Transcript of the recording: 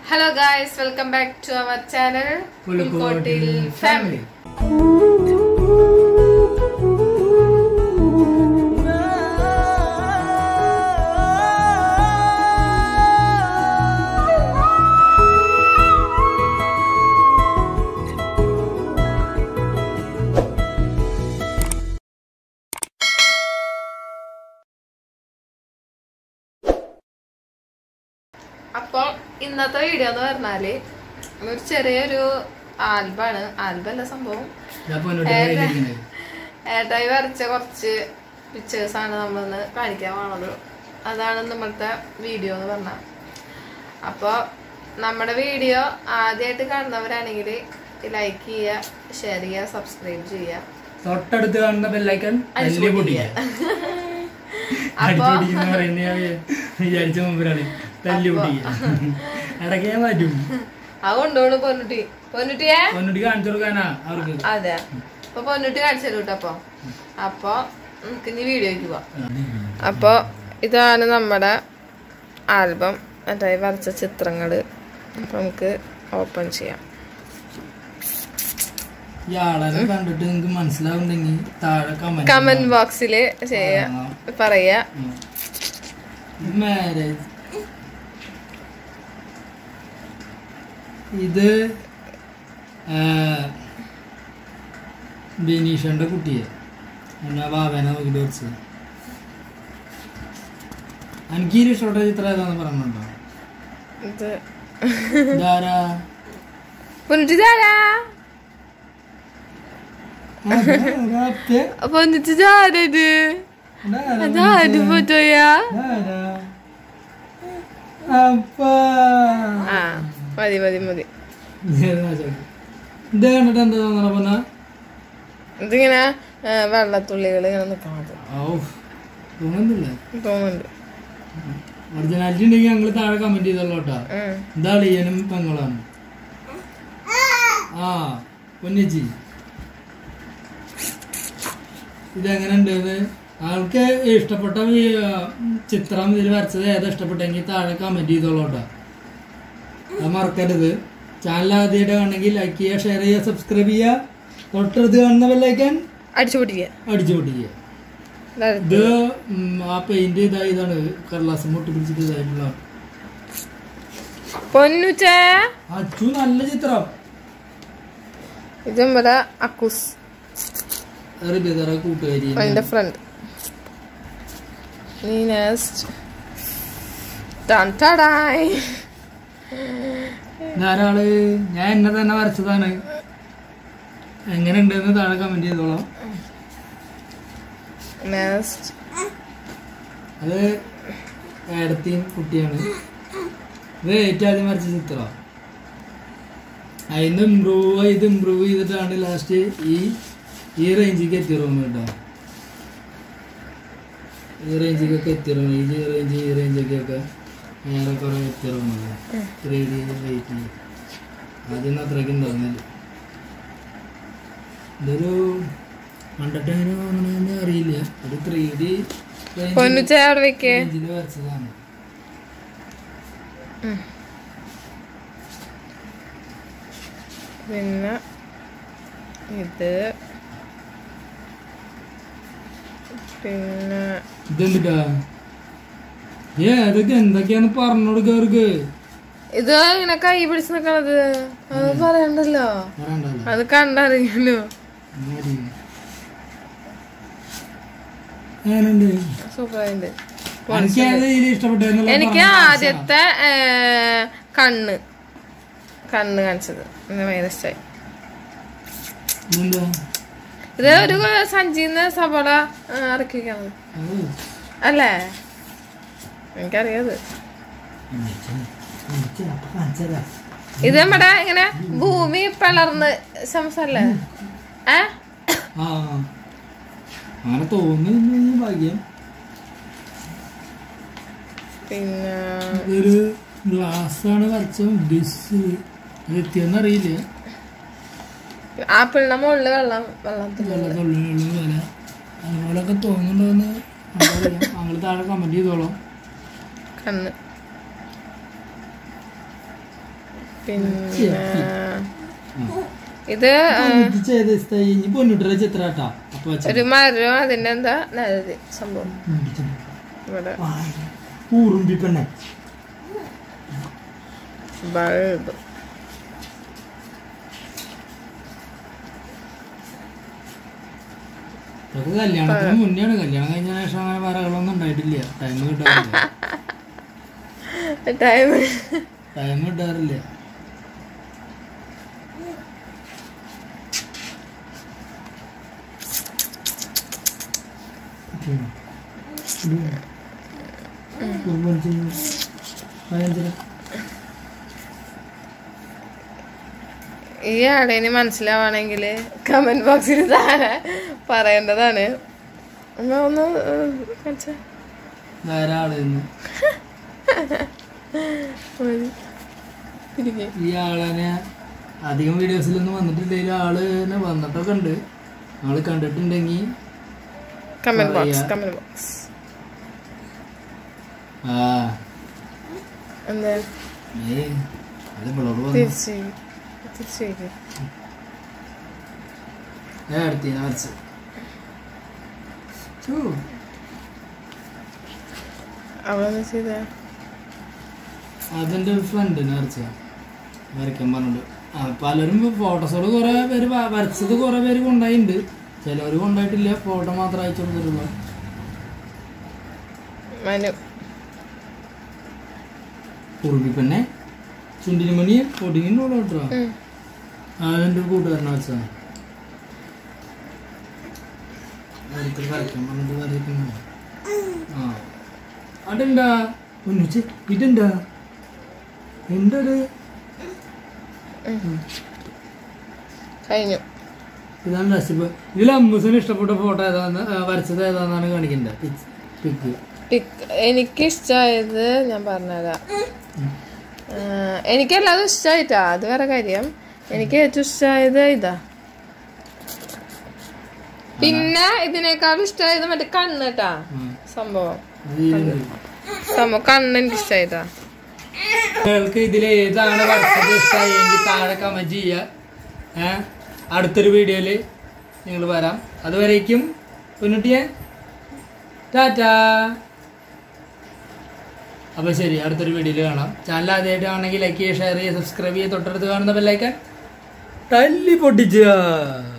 Hello guys welcome back to our channel പുൽക്കോട്ടിൽ family അപ്പൊ ഇന്നത്തെ വീഡിയോ എന്ന് പറഞ്ഞാല് ഒരു ചെറിയൊരു ആൽബാണ് ആൽബല്ല സംഭവം ഞാൻ പൊന്നോട്ട് കയ്യിലിരിക്കുന്നത്. ഏട്ടായി വരച്ച കുറച്ച് പിക്ചേഴ്സ് ആണ് നമ്മളിന്ന് കാണിക്കാൻ പോണത് അതാണ് നമ്മളത്തെ വീഡിയോ എന്ന് പറഞ്ഞ അപ്പോൾ നമ്മുടെ വീഡിയോ ആദ്യമായിട്ട് കാണുന്നവരാണെങ്കിൽ ലൈക്ക് ചെയ്യുക ഷെയർ ചെയ്യുക സബ്സ്ക്രൈബ് ചെയ്യുക തൊട്ടടുത്ത് കാണുന്ന ബെല്ലൈക്കൺ തല്ലി പൊട്ടിക്കുക അടിച്ചുപിടിക്കുന്ന പറയുന്ന ഞാൻ വിചാരിച്ച മുമ്പിലാണ് തല്ലി പൊട്ടിക്കുക ഇടയ്ക്ക് ഞാൻ മാറ്റും ആ കൊണ്ടുപോണു പൊന്നുട്ടി പൊന്നുട്ടിയെ പൊന്നോട്ട് കാണിച്ചു കൊടുക്കാനാ അവർക്ക് അതെ അപ്പൊ പൊന്നുട്ടി കാണിച്ചു തരൂ കേട്ടോ അപ്പൊ അപ്പൊ നമുക്ക് ഇനി വീഡിയോക്ക് പോവാം അപ്പോൾ ഇതാണ് നമ്മുടെ ആൽബം അതായത് വരച്ച ചിത്രങ്ങൾ അപ്പം നമുക്ക് ഓപ്പൺ ചെയ്യാം ഈ ആളെ കണ്ടിട്ട് നിങ്ങൾക്ക് മനസ്സിലാവുണ്ടെങ്കിൽ താഴെ കമന്റ് കമന്റ് ബോക്സിൽ ചെയ്യാ പറയാ മാരേജ് ഇത് ആ, ബിനീഷന്റെ കുട്ടിയെ എന്നാ ബാബേനെ നോക്കിട്ട് വെച്ചത് എനിക്ക് ഈ ഇഷ്ടപ്പെട്ട ചിത്രം ഏതാന്ന് പറഞ്ഞുണ്ടോ ഇത് ഇതാരാ പൊന്നിട്ട് താരാ അതാരാ? അപ്പേ? പൊന്നിട്ട് താരത് ഇതാരാ? അതാര് ഫോട്ടോയാ ഇതാരാ? അപ്പാ. ആ മതി മതി മതി ഇത് കണ്ടിട്ട് എന്താ തോന്നണ പൊന്നാ ഇതിങ്ങനെ ആ, വെള്ളത്തുള്ളികൾ ഇങ്ങനെ നിൽക്കണത് ഔ, തോന്നുന്നില്ല തോന്നുന്നുണ്ട് ഒറിജിനാലിറ്റി ഉണ്ടെങ്കിൽ ഞങ്ങൾ താഴെ കമന്റ് ചെയ്തോളൂ കേട്ടോ ഉം. ഇതാ അളിയനും പെങ്ങളാണ് ആ പൊന്നിച്ചി ഇതെങ്ങനെ ഉണ്ട് ആൾക്ക് ഇഷ്ടപ്പെട്ട ഈ, ആ, ചിത്രം ഇതിൽ വരച്ചത് ഏതാ ഇഷ്ടപ്പെട്ടെങ്കിൽ താഴെ കമന്റ് ചെയ്തോളൂ കേട്ടോ അത് മറക്കരുത് ചാനൽ ആദ്യമായിട്ട് കാണണമെങ്കിൽ ലൈക്ക് ചെയ്യുക ഷെയർ ചെയ്യുക സബ്സ്ക്രൈബ് ചെയ്യുക തൊട്ടടുത്ത് കാണുന്ന ബെല്ലൈക്കൻ അടിച്ചു പൊട്ടിക്കുക അടിച്ചു പൊട്ടിക്കുക ഇതാ- ഇത് ഉം, ആ പെയിന്റ് ഇതാ ഇതാണ് കടലാസം മുട്ടി പിടിച്ചിട്ട് ഇതായിട്ടുള്ള പൊന്നുച്ചേ അച്ചു നല്ല ചിത്രം ഇത് നമ്മുടെ അക്കൂസ് റിബിതറ കൂട്ടുകാരി അതിന്റെ ഫ്രണ്ട് നീ നെക്സ്റ്റ് ടൺ ടടായ് ധാരാള് ഞാൻ എന്നെ തന്നെ വരച്ചതാണ് എങ്ങനെ ഉണ്ടെന്ന് താഴെ കമന്റ് ചെയ്തോളാം നെക്സ്റ്റ് അത് ഏടത്തെയും കുട്ടിയാണ് ഇത് ഏറ്റവും ആദ്യം വരച്ച ചിത്രം അതിന്ന് ഇമ്പ്രൂവ് ചെയ്ത് ഇമ്പ്രൂവ് ചെയ്തിട്ടാണ് ലാസ്റ്റ് ഈ ഈ റേഞ്ചിക്ക് എത്തിയിറങ്ങുന്നത് കേട്ടോ ഈ റേഞ്ചിക്കൊക്കെ എത്തിയിറങ്ങും ഈ റേഞ്ച് ഈ റേഞ്ചൊക്കെ ഏറെക്കുറെ എത്തിയിറങ്ങുന്നത് ത്രീ ഡി വെയിറ്റ് ആദ്യം അത്രയ്ക്ക് ഉണ്ടായിരുന്നില്ല ഇതൊരു കണ്ടിട്ട് എങ്ങനെ തോന്നണെന്ന് അറിയില്ല ഒരു ത്രീ ഡി പൊന്നുച്ച അവിടെ വെക്കേ റേഞ്ചിൽ വരച്ചതാണ് പിന്നെ ഇത് പിന്നെ ഇതെന്തിട്ടാ ഏ അതൊക്കെ എന്തൊക്കെയാന്ന് പറഞ്ഞു കൊടുക്കവർക്ക് ഇത് ഇങ്ങനെ കൈ പിടിച്ച് നിക്കണത് അത് പറയണ്ടല്ലോ പറയണ്ടല്ലോ അത് കണ്ടറിയാലോ ഞാനുണ്ട് സൂപ്പറായിട്ട് എനിക്ക് ഏത് ഇതിൽ ഇഷ്ടപ്പെട്ടെന്നുള്ള എനിക്ക് ആദ്യത്തെ ഏ, കണ്ണ് കണ്ണ് കാണിച്ചത് എനിക്ക് ഭയങ്കര ഇഷ്ടമായി ഇതെന്താ ഇത് ഒരു സഞ്ചിന്ന് സബോള ആ, ഇറക്കി വെക്കണം അത് അല്ലേ എനിക്കറിയാത് അപ്പൊ കാണിച്ചതാ ഇത് നമ്മുടെ ഇങ്ങനെ ഭൂമി പിളർന്ന് സംസല്ലേ ഏ ആ അങ്ങനെ തോന്നുന്നു ഭാഗ്യം പിന്നെ ഇതൊരു ഗ്ലാസ് ആണ് വരച്ച ഡിസ് അത് എത്തിയെന്നറിയില്ല ആപ്പിളിന്റെ മുകളില് വെള്ളം വെള്ളത്തിൽ വെള്ളത്തുള്ളിലുള്ള വില അതുപോലൊക്കെ തോന്നുന്നുണ്ടോന്ന് നമുക്കറിയാം ഞങ്ങൾ താഴെ കമന്റ് ചെയ്തോളാം കണ്ണ് പിന്നെ ഇത് ഇത് ചെയ്ത ഇഷ്ടമായി ഇനി പൊന്നിട്ടൊരു ചിത്രാട്ടാ അപ്പൊ വെച്ച ഒരു മരം അതിന്റെ എന്താ നല്ലത് സംഭവം ഇവിടെ ഊറുമ്പി പെണ്ണെ ബൾബ് ഇതൊക്കെ കല്യാണത്തിന് മുന്നെയാണ് കല്യാണം കഴിഞ്ഞ ശേഷം അങ്ങനെ വരകളൊന്നും ഉണ്ടായിട്ടില്ല ടൈം കിട്ടാറില്ല ടൈം ടൈം കിട്ടാറില്ല ഈ ആളേന് മനസ്സിലാവാണെങ്കിൽ കമന്റ് ബോക്സിൽ താഴെ പറയേണ്ടതാണ് എന്നാ ഒന്ന് ഏഹ്, കാണിച്ചേ. ധാരാളം മതി. ഇരിക്ക്. ഈ ആളനെ അധികം വീഡിയോസിലൊന്നും വന്നിട്ടില്ലെങ്കിൽ ആള് തന്നെ വന്നിട്ടൊക്കെ ഉണ്ട് ആള് കണ്ടിട്ടുണ്ടെങ്കിൽ കമന്റ് ബോക്സ് പറയാ. കമന്റ് ബോക്സ് ആ എന്താ ഏ അത് ഇവളോട് വന്നു തിരിച്ച് തിരിച്ചു ഞാൻ അടുത്ത് ഞാൻ വരച്ചു അവളെന്ന് ചെയ്ത അതെൻ്റെ ഒരു ഫ്രണ്ടിനെ വരച്ച വരയ്ക്കാൻ പറഞ്ഞിട്ട് ആ പലരും ഫോട്ടോസുകൾ കുറേ പേര് വ- വരച്ചത് കുറേ പേര് കൊണ്ടായിട്ടുണ്ട് ചിലവർ കൊണ്ടായിട്ടില്ല ഫോട്ടോ മാത്രം അയച്ചു കൊടുത്തിട്ടുള്ളൂ മനു കുറുമ്പി പെണ്ണെ ചുണ്ടിന് മണിയെ പൊടിങ്ങിനോട് കേട്ടോ ഉം. അതെൻ്റെ ഒരു കൂട്ടുകാരനെ വെച്ചാണ് വരയ്ക്കൽ വരയ്ക്കാൻ പറഞ്ഞിട്ട് വരയ്ക്കുന്നു ആ അതെന്താ ഒന്നിച്ച് ഇതെന്താ എന്താ ഇത്? കഴിഞ്ഞു ഇതാണ് റെസിപ്പി ഇതിൽ അമ്മൂസിന് ഇഷ്ടപ്പെട്ട ഫോട്ടോ ഏതാന്ന് ആ, വരച്ചത് ഏതാന്നാണ് കാണിക്കണ്ടേ പിക്ക് പിക്ക് എനിക്ക് ഇഷ്ടമായത് ഞാൻ പറഞ്ഞുതരാം ആഹ് എനിക്കെല്ലാതും ഇഷ്ടമായിട്ടാ അത് വേറെ കാര്യം എനിക്ക് ഏറ്റവും ഇഷ്ടമായത് ഇതാ പിന്നെ ഇതിനേക്കാളും ഇഷ്ടമായത് മറ്റേ കണ്ണ് കേട്ടാ സംഭവം സംഭവം കണ്ണ് എനിക്ക് ഇഷ്ടമായിട്ടാ നിങ്ങൾക്ക് ഇതിൽ ഏതാണ് വരച്ചത് ഇഷ്ടമായെങ്കിൽ താഴെ കമന്റ് ചെയ്യുക ഏ അടുത്തൊരു വീഡിയോയിൽ നിങ്ങൾ വരാം അതുവരേക്കും പൊന്നുട്ടിയെ ടാറ്റാ അപ്പോൾ ശരി അടുത്തൊരു വീഡിയോയിൽ കാണാം ചാനൽ ആദ്യമായിട്ട് ആണെങ്കിൽ ലൈക്ക് ചെയ്യുക ഷെയർ ചെയ്യുക സബ്സ്ക്രൈബ് ചെയ്യുക തൊട്ടടുത്ത് കാണുന്ന ബെല്ലൈക്കൻ തല്ലി പൊട്ടിച്ചുക